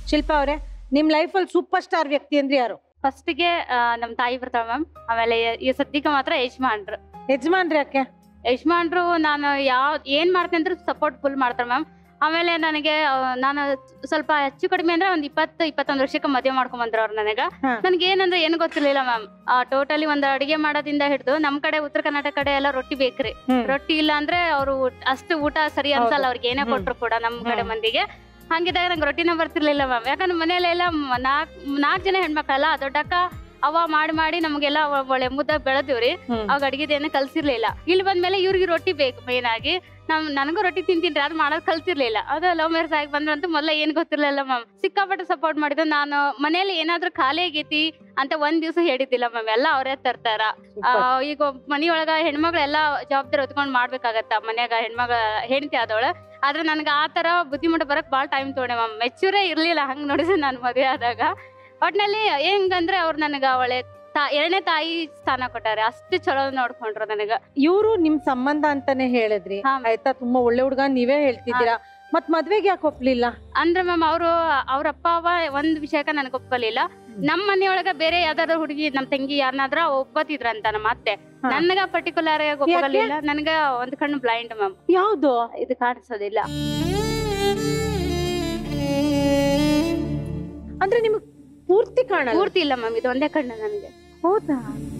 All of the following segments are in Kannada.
ಶಿಲ್ಪಾ ಅವರೇ ನಿಮ್ ಲೈಫಲ್ಲಿ ಸೂಪರ್ ಸ್ಟಾರ್ ವ್ಯಕ್ತಿ ಅಂದ್ರೆ ಯಾರು ಫಸ್ಟಿಗೆ ನಮ್ ತಾಯಿ ಬರ್ತಾವ ಮ್ಯಾಮ್ ಆಮೇಲೆ ಈ ಸದ್ಯಕ್ಕೆ ಮಾತ್ರ ಯಜಮಾನ್ರು ಯಜಮಾನ್ರಿ ಯಾಕೆ ಯಜಮಾನ್ರು ನಾನು ಯಾವ ಏನ್ ಮಾಡ್ತೀನಿ ಅಂದ್ರೆ ಸಪೋರ್ಟ್ ಫುಲ್ ಮಾಡ್ತಾರೆ ಮ್ಯಾಮ್ ಆಮೇಲೆ ನನಗೆ ಆ, ನಾನು ಸ್ವಲ್ಪ ಹೆಚ್ಚು ಕಡಿಮೆ ಅಂದ್ರೆ ಒಂದ್ ಇಪ್ಪತ್ತು ಇಪ್ಪತ್ತೊಂದು ವರ್ಷಕ್ಕೆ ಮದುವೆ ಮಾಡ್ಕೊಂಡ್ ಬಂದ್ರು ಅವ್ರು ನನಗ ಹಾ. ನನಗೆ ಏನಂದ್ರೆ ಏನು ಗೊತ್ತಿರ್ಲಿಲ್ಲ ಮ್ಯಾಮ್ ಟೋಟಲಿ ಒಂದು ಅಡಿಗೆ ಮಾಡೋದಿಂದ ಹಿಡಿದು ನಮ್ ಕಡೆ ಉತ್ತರ ಕರ್ನಾಟಕ ಕಡೆ ಎಲ್ಲ ರೊಟ್ಟಿ ಬೇಕ್ರಿ ಹ್ಮ್. ರೊಟ್ಟಿ ಇಲ್ಲ ಅಂದ್ರೆ ಅವರು ಅಷ್ಟು ಊಟ ಸರಿ ಅನ್ಸಲ್ಲ ಅವ್ರಿಗೆ ಏನೇ ಹ್ಮ್. ಕೊಟ್ರು ಕೂಡ ನಮ್ ಕಡೆ ಹ್ಮ್. ಮಂದಿಗೆ ಹಂಗಿದಾಗ ನಂಗೆ ರೊಟ್ಟಿನ ಬರ್ತಿರ್ಲಿಲ್ಲ ಮ್ಯಾಮ್ ಯಾಕಂದ್ರೆ ಮನೆಯಲ್ಲೆಲ್ಲ ನಾಲ್ಕ್ ನಾಲ್ಕ್ ಜನ ಹೆಣ್ಮಕ್ಳಲ್ಲ ದೊಡ್ಡಕ್ಕ ಅವ ಮಾಡಿ ಮಾಡಿ ನಮಗೆಲ್ಲ ಒಳ್ಳೆ ಮುದ್ದ ಬೆಳೆದಿವ್ರಿ ಹ್ಮ್. ಅವಾಗ ಅಡಿಗೆದೇನು ಕಲ್ಸಿರ್ಲಿಲ್ಲ ಇಲ್ಲಿ ಬಂದ್ಮೇಲೆ ಇವ್ರಿಗೆ ರೊಟ್ಟಿ ಬೇಕು ಮೇನ್ ಆಗಿ ನಮ್ ನನಗೂ ರೊಟ್ಟಿ ತಿಂತೀನಿ ಅದು ಮಾಡೋದ್ ಕಲ್ತಿರ್ಲಿಲ್ಲ ಅದು ಲವ್ ಮ್ಯಾರೇಜ್ ಆಗಿ ಬಂದ್ರಂತೂ ಮೊದಲ ಏನ್ ಗೊತ್ತಿರ್ಲಿಲ್ಲ ಮ್ಯಾಮ್ ಸಿಕ್ಕಾಪಟ್ಟೆ ಸಪೋರ್ಟ್ ಮಾಡಿದ್ದು ನಾನು ಮನೇಲಿ ಏನಾದ್ರೂ ಖಾಲಿ ಆಗೈತಿ ಅಂತ ಒಂದ್ ದಿವಸ ಹೇಳಿದ್ದಿಲ್ಲ ಮ್ಯಾಮ್ ಎಲ್ಲ ಅವರೇ ತರ್ತಾರ ಆ, ಈಗ ಮನಿಯೊಳಗ ಹೆಣ್ಮಕ್ಳೆಲ್ಲ ಜವಾಬ್ದಾರಿ ಹೊತ್ಕೊಂಡ್ ಮಾಡ್ಬೇಕಾಗತ್ತ ಮನ್ಯಾಗ ಹೆಣ್ಮಗ ಹೆಂಡತಿ ಆದವಳ ಆದ್ರೆ ನನ್ಗೆ ಆ ತರ ಬುದ್ಧಿಮುಟ್ಟ ಬರಕ್ ಬಾಳ್ ಟೈಮ್ ತೊಗೊಂಡೆ ಮ್ಯಾಮ್ ಮೆಚೂರೇ ಇರ್ಲಿಲ್ಲ ಹಂಗ್ ನೋಡಿದ್ರೆ ನಾನು ಮದುವೆ ಆದಾಗ ಒಟ್ನಲ್ಲಿ ಹೆಂಗಂದ್ರೆ ಅವ್ರು ನನಗ ಒಳ್ಳೆ ತಾ ಎರಡನೇ ತಾಯಿ ಸ್ಥಾನ ಕೊಟ್ಟಾರೆ ಅಷ್ಟು ಚಲೋ ನೋಡ್ಕೊಂಡ್ರು ನನಗ ಇವ್ರು ನಿಮ್ ಸಂಬಂಧ ಅಂತಾನೆ ಹೇಳಿದ್ರಿ ಹಾ. ಆಯ್ತಾ ತುಂಬಾ ಒಳ್ಳೆ ಹುಡ್ಗ ನೀವೇ ಹೇಳ್ತಿದ್ದೀರಾ ಮತ್ ಮದ್ವೆಗೆ ಯಾಕೆ ಒಪ್ಲಿಲ್ಲ ಅಂದ್ರೆ ಮ್ಯಾಮ್ ಅವರು ಅವ್ರ ಅಪ್ಪ ಅವ ಒಂದ್ ವಿಷಯಕ್ಕ ನನಗೆ ಒಪ್ಪಲಿಲ್ಲ ನಮ್ ಮನೆಯೊಳಗ ಬೇರೆ ಯಾವ್ದಾದ್ರು ಹುಡುಗಿ ನಮ್ ತಂಗಿ ಯಾರನ್ನಾದ್ರ ಒಪ್ಪತಿದ್ರಂತ ನಮ್ಮ ಅತ್ತೆ ಹಾ. ನನಗ ಪರ್ಟಿಕ್ಯುಲರ್ ಆಗಿ ಒಪ್ಪಲಿಲ್ಲ ನನಗ ಒಂದ್ ಕಣ್ಣು ಬ್ಲೈಂಡ್ ಮ್ಯಾಮ್ ಯಾವ್ದು ಇದು ಕಾಣಿಸೋದಿಲ್ಲ ಅಂದ್ರೆ ನಿಮ್ಗ್ ಪೂರ್ತಿ ಕಾಣಲ್ಲ ಪೂರ್ತಿ ಇಲ್ಲ ಮ್ಯಾಮ್ ಇದು ಒಂದೇ ಕಣ್ಣು ನನಗೆ ಹೌದಾ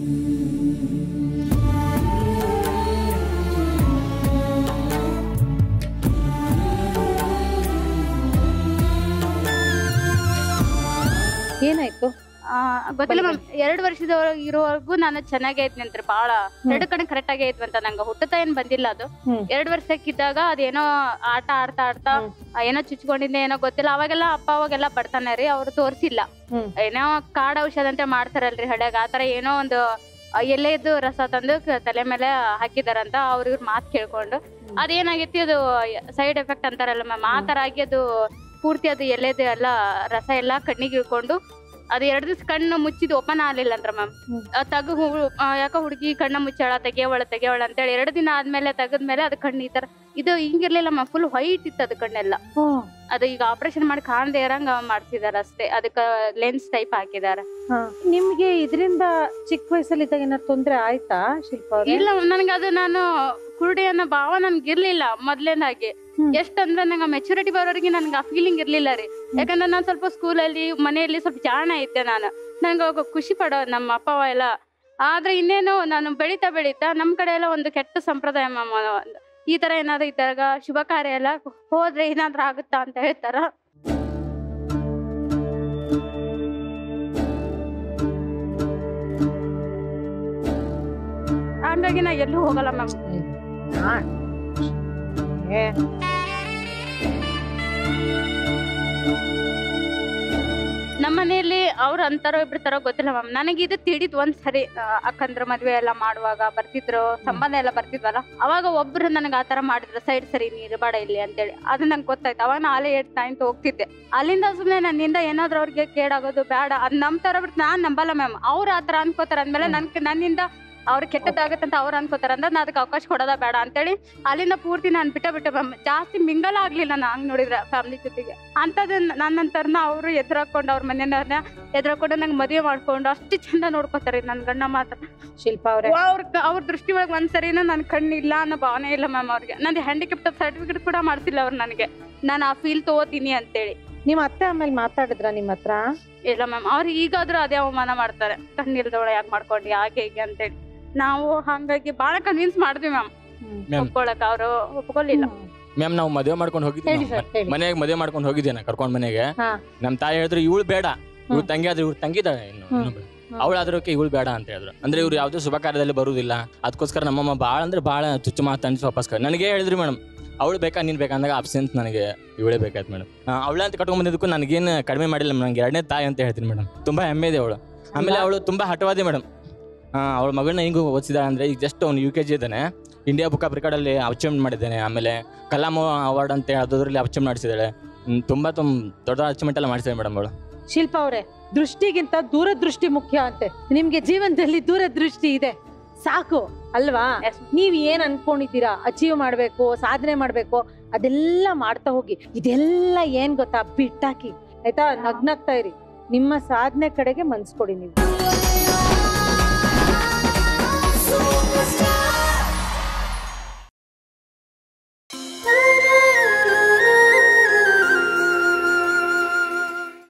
ಏನಾಯ್ತು ಆ, ಗೊತ್ತಿಲ್ಲ ಮ್ಯಾಮ್ ಎರಡು ವರ್ಷದ ಇರೋವರೆಗೂ ನಾನು ಚೆನ್ನಾಗೇ ಇದ್ನಿ ಅಂತ ಬಾಳ ಎರಡು ಕಡೆ ಕರೆಕ್ಟ್ ಆಗೇ ಇದ್ವಂತ ನಂಗೆ ಹುಟ್ಟುತ್ತಾ ಏನ್ ಬಂದಿಲ್ಲ ಅದು ಹ್ಮ್. ಎರಡ್ ವರ್ಷಕ್ಕಿದ್ದಾಗ ಅದೇನೋ ಆಟ ಆಡ್ತಾ ಆಡ್ತಾ ಹ್ಮ್. ಆ, ಏನೋ ಚುಚ್ಕೊಂಡಿದ್ದೆ ಏನೋ ಗೊತ್ತಿಲ್ಲ ಅವಾಗೆಲ್ಲ ಅಪ್ಪ ಅವಾಗೆಲ್ಲ ಬರ್ತಾನೆ ರೀ ಅವ್ರು ತೋರ್ಸಿಲ್ಲ ಹ್ಮ್. ಏನೋ ಕಾಡ ಔಷಧ ಅಂತ ಮಾಡ್ತಾರಲ್ರಿ ಹಳ್ಯಾಗ ಆತರ ಏನೋ ಒಂದು ಆ, ಎಲೆದು ರಸ ತಂದು ಕ- ತಲೆ ಮೇಲೆ ಹಾಕಿದಾರಂತ ಅವ್ರ ಇವ್ರ ಮಾತ್ ಕೇಳ್ಕೊಂಡು ಅದೇನಾಗೈತಿ ಅದು ಸೈಡ್ ಎಫೆಕ್ಟ್ ಅಂತಾರಲ್ಲ ಮ್ಯಾಮ್ ಆ ತರ ಆಗಿ ಅದು ಪೂರ್ತಿ ಅದು ಎಲೆದು ಎಲ್ಲ ರಸ ಎಲ್ಲ ಕಣ್ಣಿಗೆ ಇಳ್ಕೊಂಡು ಅದು ಎರಡು ದಿವಸ ಕಣ್ಣು ಮುಚ್ಚಿದ್ ಓಪನ್ ಆಗ್ಲಿಲ್ಲ ಅಂದ್ರ ಮ್ಯಾಮ್ ಹ್ಮ್. ತಗು ಹು- ಆ, ಯಾಕೋ ಹುಡುಗಿ ಕಣ್ಣ ಮುಚ್ಚಾಳ ತೆಗಿಯವಳ ತೆಗಿಯವಳ ಅಂತೇಳಿ ಎರಡು ದಿನ ಆದ್ಮೇಲೆ ತೆಗದ್ಮೇಲೆ ಅದು ಕಣ್ಣು ಈ ತರ ಇದು ಹಿಂಗಿರ್ಲಿಲ್ಲ ಮ್ಯಾಮ್ ಫುಲ್ ವೈಟ್ ಇತ್ತು ಅದು ಕಣ್ಣೆಲ್ಲ ಅದು ಈಗ ಆಪರೇಷನ್ ಮಾಡಿ ಕಾಣದೇ ಇರಂಗ ಮಾಡ್ಸಿದಾರ ಅಷ್ಟೇ ಅದಕ್ಕ ಲೆನ್ಸ್ ಟೈಪ್ ಹಾಕಿದಾರ ನಿಮ್ಗೆ ಇದರಿಂದ ಚಿಕ್ಕ ವಯಸ್ಸಲ್ಲಿ ಇದ್ದಾಗ ಏನಾದ್ರು ತೊಂದ್ರೆ ಆಯ್ತಾ ಶಿಲ್ಪ ಅವ್ರೆ? ಇಲ್ಲ ನನಗೆ ಅದು ನಾನು ಕುರುಡಿ ಅನ್ನೋ ಭಾವ ನನ್ಗೆ ಇರ್ಲಿಲ್ಲ ಮೊದ್ಲೇನಾಗಿ ಹ್ಮ್. ಎಷ್ಟಂದ್ರೆ ನಂಗೆ ಮೆಚುರಿಟಿ ಬರೋರಿಗೆ ನನ್ಗೆ ಆ ಫೀಲಿಂಗ್ ಇರ್ಲಿಲ್ಲ ರೀ ಯಾಕಂದ್ರೆ ನಾನು ಸ್ವಲ್ಪ ಸ್ಕೂಲಲ್ಲಿ ಮನೆಯಲ್ಲಿ ಸ್ವಲ್ಪ ಜಾಣ ಇದ್ದೆ ನಾನು ನಂಗೆ ಅವಾಗ ಖುಷಿ ಪಡೋ ನಮ್ಮ ಅಪ್ಪ ಅವ್ವ ಎಲ್ಲ ಆದ್ರೆ ಇನ್ನೇನು ನಾನು ಬೆಳೀತಾ ಬೆಳೀತಾ ನಮ್ ಕಡೆ ಎಲ್ಲ ಒಂದು ಕೆಟ್ಟ ಸಂಪ್ರದಾಯ ಮ್ಯಾಮ್ ಒಂದು ಈ ತರ ಏನಾದ್ರು ಇದ್ದಾಗ ಶುಭ ಕಾರ್ಯ ಎಲ್ಲ ಹೋದ್ರೆ ಏನಾದ್ರೂ ಆಗುತ್ತಾ ಅಂತ ಹೇಳ್ತಾರ ಹಂಗಾಗಿ ನಾ ಎಲ್ಲೂ ಹೋಗಲ್ಲ ಮ್ಯಾಮ್ ಹಾ. ಏ, ನಮ್ಮ ಮನೆಯಲ್ಲಿ ಅವ್ರು ಅಂತಾರೋ ಬಿಡ್ತಾರೋ ಗೊತ್ತಿಲ್ಲ ಮ್ಯಾಮ್ ನನಗೆ ಇದು ತಿಳಿದ್ ಒಂದ್ ಸರಿ ಆ, ಅಕ್ಕಂದ್ರ ಮದ್ವೆ ಎಲ್ಲ ಮಾಡುವಾಗ ಬರ್ತಿದ್ರು ಸಂಬಂಧ ಎಲ್ಲ ಬರ್ತಿದ್ವಲ್ಲ ಅವಾಗ ಒಬ್ರು ನನಗೆ ಆತರ ಮಾಡಿದ್ರು ಸೈಡ್ ಸರಿ ನೀ ಇರಬೇಡ ಇಲ್ಲಿ ಅಂತೇಳಿ ಅದು ನಂಗೆ ಗೊತ್ತಾಯ್ತು ಅವಾಗ ನಾನು ಅಲ್ಲೇ ಏಟ್ ನೈನ್ತ್ ಹೋಗ್ತಿದ್ದೆ ಅಲ್ಲಿಂದ ಸುಮ್ಮನೆ ನನ್ನಿಂದ ಏನಾದ್ರೂ ಅವ್ರಿಗೆ ಕೇಳಾಗೋದು ಬೇಡ ಅದ್ ನಂಬ್ತಾರ ಬಿಟ್ಟು ನಾನ್ ನಂಬಲ್ಲ ಮ್ಯಾಮ್ ಅವ್ರು ಆತರ ಅನ್ಕೋತಾರ ಅಂದ್ಮೇಲೆ ನನ್ ನನ್ನಿಂದ ಅವ್ರು ಕೆಟ್ಟದಾಗತ್ತಂತ ಅವ್ರು ಅನ್ಕೋತಾರ ಅಂದ್ರೆ ನಾ ಅದಕ್ಕೆ ಅವಕಾಶ ಕೊಡೋದ ಬೇಡ ಅಂತೇಳಿ ಅಲ್ಲಿಂದ ಪೂರ್ತಿ ನಾನು ಬಿಟ್ಟ ಬಿಟ್ಟೆ ಮ್ಯಾಮ್ ಜಾಸ್ತಿ ಮಿಂಗಲ್ ಆಗ್ಲಿಲ್ಲ ನಾ ಹಂಗ್ ನೋಡಿದ್ರೆ ಫ್ಯಾಮಿಲಿ ಜೊತೆಗೆ ಅಂತದ್ ನನ್ನಂತರ್ನ ಅವರು ಎದುರಾಕೊಂಡು ಅವ್ರ ಮನೆಯವ್ರನ್ನ ಎದುರಾಕೊಂಡು ನಂಗೆ ಮದುವೆ ಮಾಡ್ಕೊಂಡು ಅಷ್ಟು ಚಂದ ನೋಡ್ಕೋತಾರೆ ನನ್ ಗಂಡ ಮಾತ್ರ ಶಿಲ್ಪ ಅವ್ರೆ ಅವ್ರ ಅವ್ರ ದೃಷ್ಟಿ ಒಳಗೆ ಒಂದ್ಸರಿನೂ ನನ್ ಕಣ್ಣು ಇಲ್ಲ ಅನ್ನೋ ಭಾವನೆ ಇಲ್ಲ ಮ್ಯಾಮ್ ಅವ್ರಿಗೆ ನಂದು ಹ್ಯಾಂಡಿಕ್ಯಾಪ್ಟ್ ಸರ್ಟಿಫಿಕೇಟ್ ಕೂಡ ಮಾಡ್ಸಿಲ್ಲ ಅವ್ರು ನನಗೆ ನಾನು ಆ ಫೀಲ್ ತಗೋತೀನಿ ಅಂತೇಳಿ ನಿಮ್ ಅತ್ತೆ ಆಮೇಲೆ ಮಾತಾಡಿದ್ರ ನಿಮ್ ಹತ್ರ ಇಲ್ಲ ಮ್ಯಾಮ್ ಅವ್ರು ಈಗಾದ್ರೂ ಅದೇ ಅವಮಾನ ಮಾಡ್ತಾರೆ ಕಣ್ಣಿಲ್ದವಳ ಯಾಕೆ ಮಾಡ್ಕೊಂಡಿ ಹಾಗೆ ಹೀಗೆ ಅಂತೇಳಿ ನಾವು ಹಂಗಾಗಿ ಬಾಳ ಕನ್ವಿನ್ಸ್ ಮಾಡಿದ್ವಿ ಮ್ಯಾಮ್ ಮ್ಯಾಮ್ ಒಪ್ಕೊಳಕ್ ಅವರು ಒಪ್ಕೊಲಿಲ್ಲ ಮ್ಯಾಮ್ ನಾವು ಮದುವೆ ಮಾಡ್ಕೊಂಡು ಹೋಗಿದ್ವಿ ಹೇಳಿ ಸರ್ ಹೇಳಿ ಮನೆಗೆ ಮದುವೆ ಮಾಡ್ಕೊಂಡು ಹೋಗಿದ್ದೆ ನಾ ಕರ್ಕೊಂಡ್ ಮನೆಗೆ ಹಾ. ನಮ್ ತಾಯಿ ಹೇಳಿದ್ರು ಇವಳು ಬೇಡ ಇವ್ಳು ಹ್ಮ್. ತಂಗಿ ಆದ್ರೆ ಇವ್ಳು ತಂಗಿದಾಳೆ ಇನ್ನು ಹ್ಮ್. ಇನ್ನೊಬ್ಳು ಹ್ಮ್. ಅವಳಾದ್ರಕ್ಕೆ ಇವಳು ಬೇಡ ಅಂತ ಹೇಳಿದ್ರು ಅಂದ್ರೆ ಇವ್ರು ಯಾವ್ದೇ ಶುಭ ಕಾರ್ಯದಲ್ಲಿ ಬರುದಿಲ್ಲ ಅದಕ್ಕೋಸ್ಕರ ನಮ್ಮಮ್ಮ ಬಾಳ ಅಂದ್ರೆ ಬಾಳ ಚುಚ್ಚು ಮಾತಾಡಿ ವಾಪಸ್ ಕಳ್- ನನಗೆ ಹೇಳಿದ್ರಿ ಮೇಡಮ್ ಅವಳು ಬೇಕಾ ನೀನ್ ಬೇಕಾ ಅಂದಾಗ ಆಪ್ಷನ್ಸ್ ನನಗೆ ಇವಳೇ ಬೇಕಾಯ್ತು ಮೇಡಮ್ ಅವಳ ಅಂತ ಕಟ್ಕೊಂಡ್ ಬಂದಿದ್ದಕ್ಕೂ ನನಗೇನು ಕಡಿಮೆ ಮಾಡಿಲ್ಲ ನಂಗೆ ಎರಡನೇ ತಾಯಿ ಅಂತ ಹೇಳ್ತೀನಿ ಮೇಡಮ್ ತುಂಬಾ ಹೆಮ್ಮೆ ಇದೆ ಅವಳು ಆಮೇಲೆ ಅವಳು ತುಂಬಾ ಹಠವಾದಿ ಮೇಡಮ್ ಅವಳ ಮಗಳನ್ನ ಹಿಂಗೂ ಓದಿಸಿದಾಳೆ ಅಂದ್ರೆ ಈಗ ಜಸ್ಟ್ ಅವ್ನು ಯು ಕೆ ಜಿ ಇದ್ದಾನೆ ಇಂಡಿಯಾ ಬುಕ್ ಆಫ್ ರೆಕಾರ್ಡ್ ಅಲ್ಲಿ ಅಚೀವ್ಮೆಂಟ್ ಮಾಡಿದ್ದಾನೆ ಆಮೇಲೆ ಕಲಾಂ ಅವಾರ್ಡ್ ಅಂತ ಅದರಲ್ಲಿ ಅಚೀವ್ ಮಾಡಿಸಿದಾಳೆ ಹ್ಮ್, ತುಂಬಾ ತುಂಬ ದೊಡ್ಡ ಅಚೀವ್ಮೆಂಟ್ ಎಲ್ಲ ಮಾಡಿಸಿದಾಳೆ ಮೇಡಮ್ ಅವಳು ಶಿಲ್ಪ ಅವ್ರೆ ದೃಷ್ಟಿಗಿಂತ ದೂರದೃಷ್ಟಿ ಮುಖ್ಯ ಅಂತೆ ನಿಮ್ಗೆ ಜೀವನದಲ್ಲಿ ದೂರದೃಷ್ಟಿ ಇದೆ ಸಾಕು ಅಲ್ವಾ Yes. ನೀವ್ ಏನ್ ಅನ್ಕೊಂಡಿದ್ದೀರಾ ಅಚೀವ್ ಮಾಡ್ಬೇಕು ಸಾಧನೆ ಮಾಡ್ಬೇಕು ಅದೆಲ್ಲ ಮಾಡ್ತಾ ಹೋಗಿ ಇದೆಲ್ಲ ಏನ್ ಗೊತ್ತಾ ಬಿಟ್ಟಾಕಿ ಆಯ್ತಾ ನಗ್ನಗ್ತಾ ಇರಿ ನಿಮ್ಮ ಸಾಧನೆ ಕಡೆಗೆ ಮನ್ಸ್ ಕೊಡಿ ನೀವು